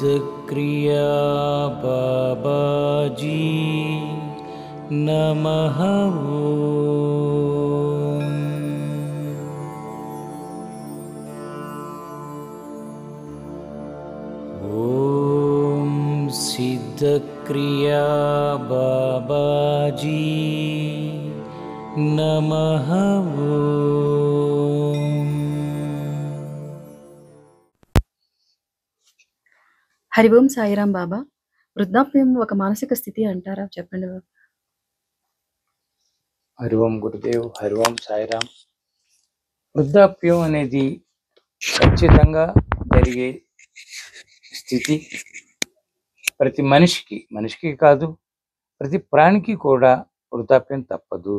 सिद्धक्रिया बाबाजी नमः ॐ। ॐ सिद्धक्रिया बाबाजी नमः ॐ। హరి ఓం సాయిరాం బాబా వృద్ధాప్యం ఒక మానసిక స్థితి అంటారా చెప్పండి బాబా హరి ఓం గురుదేవ్ హరి ఓం సాయిరామ్ వృద్ధాప్యం అనేది ఖచ్చితంగా జరిగే స్థితి ప్రతి మనిషికి మనిషికి కాదు ప్రతి ప్రాణికి కూడా వృద్ధాప్యం తప్పదు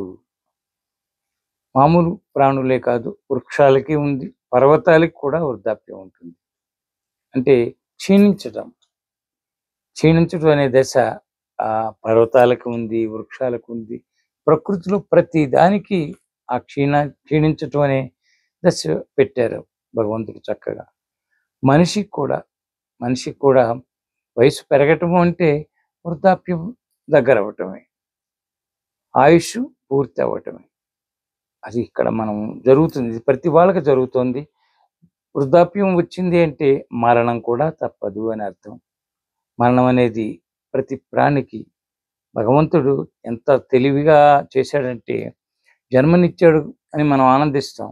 మామూలు ప్రాణులే కాదు వృక్షాలకి ఉంది పర్వతాలకి కూడా వృద్ధాప్యం ఉంటుంది అంటే క్షీణించడం క్షీణించడం అనే దశ ఆ పర్వతాలకు ఉంది వృక్షాలకు ఉంది ప్రకృతిలో ప్రతి దానికి ఆ క్షీణ క్షీణించటం అనే దశ పెట్టారు భగవంతుడు చక్కగా మనిషికి కూడా మనిషికి కూడా వయసు పెరగటము అంటే వృద్ధాప్యం దగ్గర అవ్వటమే ఆయుష్ పూర్తి అవ్వటమే అది ఇక్కడ మనం జరుగుతుంది ఇది ప్రతి వాళ్ళకి జరుగుతుంది వృద్ధాప్యం వచ్చింది అంటే మరణం కూడా తప్పదు అని అర్థం మరణం అనేది ప్రతి ప్రాణికి భగవంతుడు ఎంత తెలివిగా చేశాడంటే జన్మనిచ్చాడు అని మనం ఆనందిస్తాం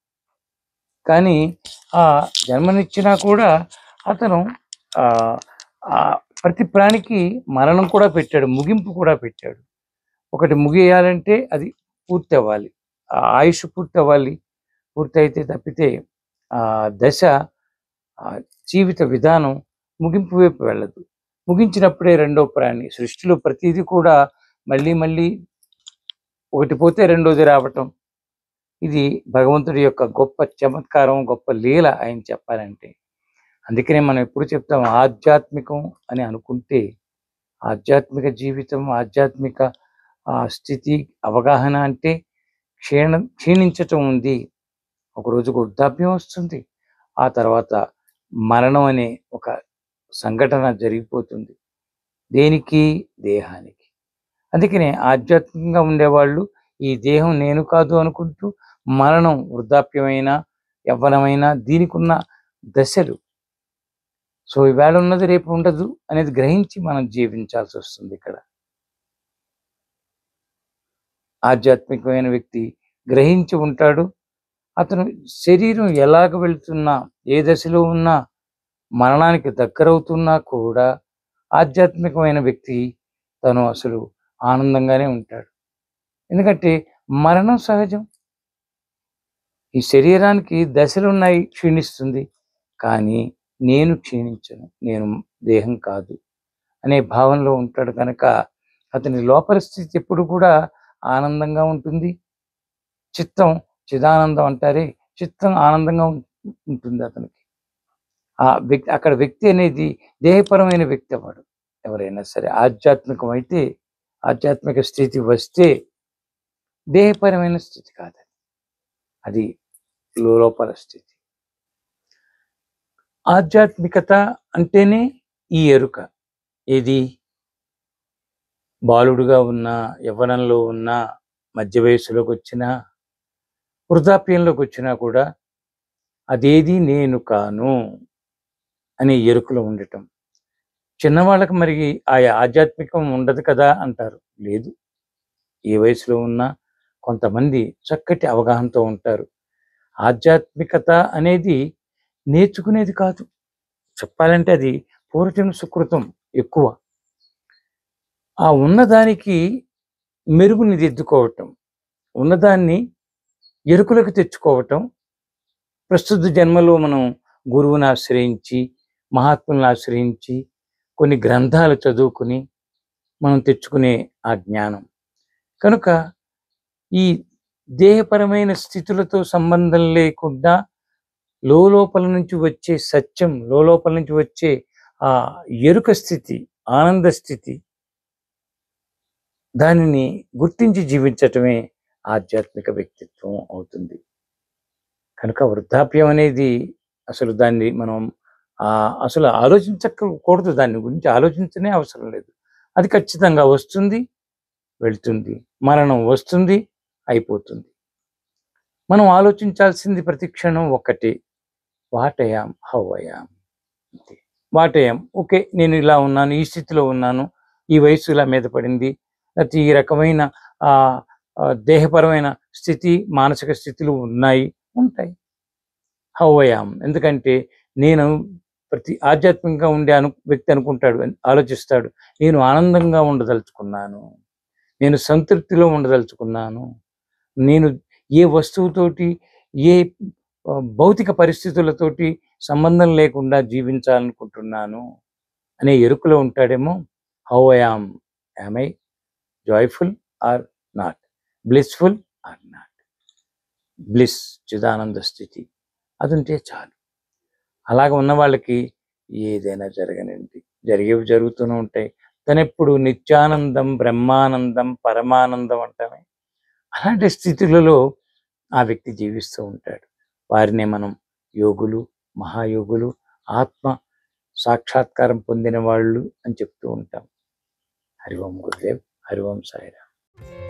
కానీ ఆ జన్మనిచ్చినా కూడా అతను ఆ ఆ ప్రతి ప్రాణికి మరణం కూడా పెట్టాడు ముగింపు కూడా పెట్టాడు ఒకటి ముగియాలంటే అది పూర్తి అవ్వాలి ఆ ఆయుష్ పూర్తి అవ్వాలి పూర్తి అయితే తప్పితే ఆ దశ ఆ జీవిత విధానం ముగింపు వైపు వెళ్ళదు ముగించినప్పుడే రెండో ప్రాణి సృష్టిలో ప్రతిదీ కూడా మళ్ళీ మళ్ళీ ఒకటి పోతే రెండోది రావటం ఇది భగవంతుడి యొక్క గొప్ప చమత్కారం గొప్ప లీల ఆయన చెప్పాలంటే అందుకనే మనం ఎప్పుడు చెప్తాం ఆధ్యాత్మికం అని అనుకుంటే ఆధ్యాత్మిక జీవితం ఆధ్యాత్మిక ఆ, స్థితి అవగాహన అంటే క్షీణ క్షీణించటం ఉంది ఒక రోజుకు వృద్ధాప్యం వస్తుంది ఆ తర్వాత మరణం అనే ఒక సంఘటన జరిగిపోతుంది దేనికి దేహానికి అందుకనే ఆధ్యాత్మికంగా ఉండేవాళ్ళు ఈ దేహం నేను కాదు అనుకుంటూ మరణం వృద్ధాప్యమైన యవ్వనమైన దీనికి ఉన్న దశలు సో ఈవేళ ఉన్నది రేపు ఉండదు అనేది గ్రహించి మనం జీవించాల్సి వస్తుంది ఇక్కడ ఆధ్యాత్మికమైన వ్యక్తి గ్రహించి ఉంటాడు అతను శరీరం ఎలాగ వెళ్తున్నా ఏ దశలో ఉన్నా మరణానికి దగ్గరవుతున్నా కూడా ఆధ్యాత్మికమైన వ్యక్తి తను అసలు ఆనందంగానే ఉంటాడు ఎందుకంటే మరణం సహజం ఈ శరీరానికి దశలు ఉన్నాయి క్షీణిస్తుంది కానీ నేను క్షీణించను నేను దేహం కాదు అనే భావనలో ఉంటాడు కనుక అతని లోపల స్థితి ఎప్పుడు కూడా ఆనందంగా ఉంటుంది చిత్తం చిదానందం అంటారే చిత్తం ఆనందంగా ఉం- ఉంటుంది అతనికి ఆ వ్యక్తి అక్కడ వ్యక్తి అనేది దేహపరమైన వ్యక్తి అవ్వడు ఎవరైనా సరే ఆధ్యాత్మికం అయితే ఆధ్యాత్మిక స్థితి వస్తే దేహపరమైన స్థితి కాదు అది. అది లోపల స్థితి ఆధ్యాత్మికత అంటేనే ఈ ఎరుక ఏది బాలుడుగా ఉన్నా యవ్వనంలో ఉన్నా మధ్య వయసులోకి వచ్చినా వృద్ధాప్యంలోకి వచ్చినా కూడా అదేది నేను కాను అనే ఎరుకలో ఉండటం చిన్నవాళ్ళకి మరి ఆ ఆధ్యాత్మికం ఉండదు కదా అంటారు లేదు ఏ వయసులో ఉన్నా కొంతమంది చక్కటి అవగాహనతో ఉంటారు ఆధ్యాత్మికత అనేది నేర్చుకునేది కాదు చెప్పాలంటే అది పూర్వజన్మ సుకృతం ఎక్కువ ఆ ఉన్నదానికి మెరుగుని దిద్దుకోవటం ఉన్నదాన్ని ఎరుకులకు తెచ్చుకోవటం ప్రస్తుత జన్మలో మనం గురువుని ఆశ్రయించి మహాత్ములను ఆశ్రయించి కొన్ని గ్రంథాలు చదువుకుని మనం తెచ్చుకునే ఆ జ్ఞానం కనుక ఈ దేహపరమైన స్థితులతో సంబంధం లేకుండా లోపల నుంచి వచ్చే సత్యం లోపల నుంచి వచ్చే ఆ ఎరుక స్థితి ఆనంద స్థితి దానిని గుర్తించి జీవించటమే ఆధ్యాత్మిక వ్యక్తిత్వం అవుతుంది కనుక వృద్ధాప్యం అనేది అసలు దాన్ని మనం ఆ, అసలు ఆలోచించకూడదు దాని గురించి ఆలోచించనే అవసరం లేదు అది ఖచ్చితంగా వస్తుంది వెళ్తుంది మరణం వస్తుంది అయిపోతుంది మనం ఆలోచించాల్సింది ప్రతి క్షణం ఒకటే వాటయాం హౌవయాం అంతే వాటయాం ఓకే నేను ఇలా ఉన్నాను ఈ స్థితిలో ఉన్నాను ఈ వయసు ఇలా మీద పడింది లేకపోతే ఈ రకమైన ఆ ఆ, దేహపరమైన స్థితి మానసిక స్థితులు ఉన్నాయి ఉంటాయి హౌవయాం ఎందుకంటే నేను ప్రతి ఆధ్యాత్మికంగా ఉండే అను వ్యక్తి అనుకుంటాడు ఆలోచిస్తాడు నేను ఆనందంగా ఉండదలుచుకున్నాను నేను సంతృప్తిలో ఉండదలుచుకున్నాను నేను ఏ వస్తువుతోటి ఏ ఆ, భౌతిక పరిస్థితులతోటి సంబంధం లేకుండా జీవించాలనుకుంటున్నాను అనే ఎరుకలో ఉంటాడేమో how I am am I joyful or not blissful or not bliss చిదానంద స్థితి అది ఉంటే చాలు అలాగ ఉన్న వాళ్ళకి ఏదైనా జరగనండి జరిగేవి జరుగుతూనే ఉంటాయి తనెప్పుడు నిత్యానందం బ్రహ్మానందం పరమానందం అంటామే అలాంటి స్థితులలో ఆ వ్యక్తి జీవిస్తూ ఉంటాడు వారినే మనం యోగులు మహాయోగులు ఆత్మ సాక్షాత్కారం పొందిన వాళ్ళు అని చెప్తూ ఉంటాం హరి ఓం గురుదేవ్ హరి ఓం సాయిరామ్